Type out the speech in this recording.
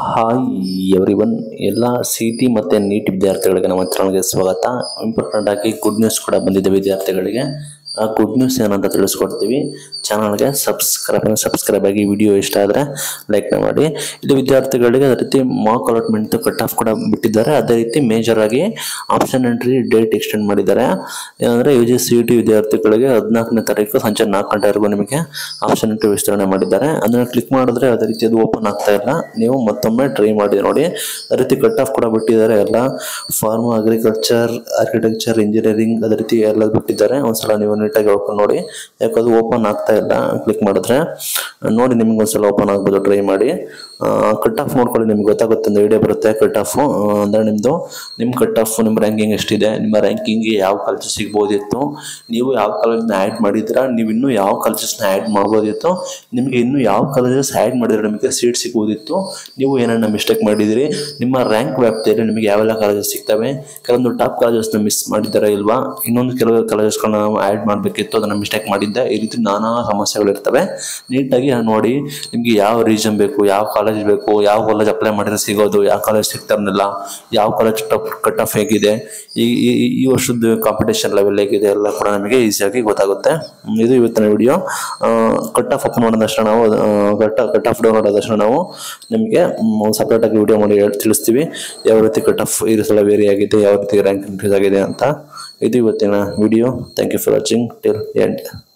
hi everyone ಎಲ್ಲ C T ಮತ್ತು NEET ವಿದ್ಯಾರ್ಥಿಗಳಿಗೆ ನಮ್ಮ ಚಾನಲ್ಗೆ ಸ್ವಾಗತ ಇಂಪಾರ್ಟೆಂಟ್ ಆಗಿ ಗುಡ್ ನ್ಯೂಸ್ ಕೂಡ ಬಂದಿದೆ ವಿದ್ಯಾರ್ಥಿಗಳಿಗೆ ಆ ಗುಡ್ ನ್ಯೂಸ್ ಏನಂತ ತಿಳಿಸ್ಕೊಡ್ತೀವಿ ಚಾನಲ್ಗೆ ಸಬ್ಸ್ಕ್ರೈಬ್ ಸಬ್ಸ್ಕ್ರೈಬ್ ಆಗಿ ವಿಡಿಯೋ ಇಷ್ಟ ಆದರೆ ಲೈಕ್ನ ಮಾಡಿ ಇಲ್ಲಿ ವಿದ್ಯಾರ್ಥಿಗಳಿಗೆ ಅದೇ ರೀತಿ ಮಾರ್ಕ್ ಅಲಾಟ್ಮೆಂಟ್ ಕಟ್ ಆಫ್ ಕೂಡ ಬಿಟ್ಟಿದ್ದಾರೆ ಅದೇ ರೀತಿ ಮೇಜರ್ ಆಗಿ ಆಪ್ಷನ್ ಎಂಟ್ರಿ ಡೇಟ್ ಎಕ್ಸ್ಟೆಂಡ್ ಮಾಡಿದ್ದಾರೆ ಏನಂದರೆ ಯು ಜಿ ಸಿ ಟಿ ವಿದ್ಯಾರ್ಥಿಗಳಿಗೆ ಹದಿನಾಲ್ಕನೇ ತಾರೀಕು ಸಂಜೆ ನಾಲ್ಕು ಗಂಟೆವರೆಗೂ ನಿಮಗೆ ಆಪ್ಷನ್ ಎಂಟ್ರಿ ವಿಸ್ತರಣೆ ಮಾಡಿದ್ದಾರೆ ಅದನ್ನು ಕ್ಲಿಕ್ ಮಾಡಿದ್ರೆ ಅದೇ ರೀತಿ ಅದು ಓಪನ್ ಆಗ್ತಾ ಇಲ್ಲ ನೀವು ಮತ್ತೊಮ್ಮೆ ಟ್ರೈ ಮಾಡಿ ನೋಡಿ ಅದೇ ರೀತಿ ಕಟ್ ಆಫ್ ಕೂಡ ಬಿಟ್ಟಿದ್ದಾರೆ ಎಲ್ಲ ಫಾರ್ಮ್ ಅಗ್ರಿಕಲ್ಚರ್ ಆರ್ಕಿಟೆಕ್ಚರ್ ಇಂಜಿನಿಯರಿಂಗ್ ಅದೇ ರೀತಿ ಎಲ್ಲ ಬಿಟ್ಟಿದ್ದಾರೆ ಒಂದ್ಸಲ ನೀವು ನೀಟಾಗಿ ಓಪನ್ ನೋಡಿ ಯಾಕೆ ಅದು ಓಪನ್ ಆಗ್ತಾ ಇಲ್ಲ ಕ್ಲಿಕ್ ಮಾಡಿದ್ರೆ ನೋಡಿ ನಿಮ್ಗೆ ಒಂದ್ಸಲ ಓಪನ್ ಆಗ್ಬೋದು ಟ್ರೈ ಮಾಡಿ ಕಟ್ ಆಫ್ ನೋಡ್ಕೊಳ್ಳಿ ನಿಮ್ಗೆ ಗೊತ್ತಾಗುತ್ತೆ ಒಂದು ಐಡಿಯಾ ಬರುತ್ತೆ ಕಟ್ ಆಫ್ ಅಂದರೆ ನಿಮ್ಮದು ನಿಮ್ಮ ಕಟ್ ಆಫ್ ನಿಮ್ಮ ರ್ಯಾಂಕಿಂಗ್ ಎಷ್ಟಿದೆ ನಿಮ್ಮ ರ್ಯಾಂಕಿಂಗ್ಗೆ ಯಾವ ಕಾಲೇಜ್ ಸಿಗ್ಬೋದಿತ್ತು ನೀವು ಯಾವ ಕಾಲೇಜ್ನ ಆ್ಯಡ್ ಮಾಡಿದ್ದೀರಾ ನೀವು ಇನ್ನೂ ಯಾವ ಕಾಲೇಜಸ್ನ ಆ್ಯಡ್ ಮಾಡ್ಬೋದಿತ್ತು ನಿಮಗೆ ಇನ್ನೂ ಯಾವ ಕಾಲೇಜಸ್ ಆ್ಯಡ್ ಮಾಡಿದ್ರೆ ನಿಮಗೆ ಸೀಟ್ ಸಿಗ್ಬೋದಿತ್ತು ನೀವು ಏನನ್ನ ಮಿಸ್ಟೇಕ್ ಮಾಡಿದಿರಿ ನಿಮ್ಮ ರ್ಯಾಂಕ್ ವ್ಯಾಪ್ತಿಯಲ್ಲಿ ನಿಮಗೆ ಯಾವೆಲ್ಲ ಕಾಲೇಜಸ್ ಸಿಗ್ತವೆ ಕೆಲವೊಂದು ಟಾಪ್ ಕಾಲೇಜಸ್ನ ಮಿಸ್ ಮಾಡಿದ್ದಾರೆ ಇಲ್ವಾ ಇನ್ನೊಂದು ಕೆಲವು ಕಾಲೇಜಸ್ಗಳನ್ನ ನಾವು ಆ್ಯಡ್ ಮಾಡಬೇಕಿತ್ತು ಅದನ್ನು ಮಿಸ್ಟೇಕ್ ಮಾಡಿದ್ದೆ ಈ ರೀತಿ ನಾನಾ ಸಮಸ್ಯೆಗಳಿರ್ತವೆ ನೀಟಾಗಿ ನೋಡಿ ನಿಮಗೆ ಯಾವ ರೀಜನ್ ಬೇಕು ಯಾವ ಕಾಲೇಜ್ ಬೇಕು ಯಾವ ಕಾಲೇಜ್ ಅಪ್ಲೈ ಮಾಡಿದ್ರೆ ಸಿಗೋದು ಯಾವ ಕಾಲೇಜ್ ಸಿಗ್ತಾರನಿಲ್ಲ ಯಾವ ಕಾಲೇಜ್ ಟಫ್ ಕಟ್ ಆಫ್ ಹೇಗಿದೆ ಈ ಈ- ಈ- ಈ ವರ್ಷದ ಕಾಂಪಿಟೇಷನ್ ಲೆವೆಲ್ ಹೇಗಿದೆ ಎಲ್ಲ ಕೂಡ ನಮಗೆ ಈಸಿಯಾಗಿ ಗೊತ್ತಾಗುತ್ತೆ ಹ್ಮ್, ಇದು ಇವತ್ತಿನ ವಿಡಿಯೋ ಕಟ್ ಆಫ್ ಓಪನ್ ಮಾಡಿದ ತಕ್ಷಣ ನಾವು ಕಟ್ ಕಟ್ ಆಫ್ ಡೌನ್ಲೋಡ್ ಆದ ತಕ್ಷಣ ನಾವು ನಿಮಗೆ ಸಪ್ರೇಟಾಗಿ ವಿಡಿಯೋ ಮಾಡಿ ಹೇಳ್- ತಿಳಿಸ್ತೀವಿ ಯಾವ ರೀತಿ ಕಟ್ ಆಫ್ ಈ ಸಲ ವೇರಿ ಆಗಿದೆ ಯಾವ ರೀತಿ ರ್ಯಾಂಕ್ ಇನ್ಕ್ರೀಸ್ ಆಗಿದೆ ಅಂತ ಇದು ಇವತ್ತಿನ video thank you for watching till end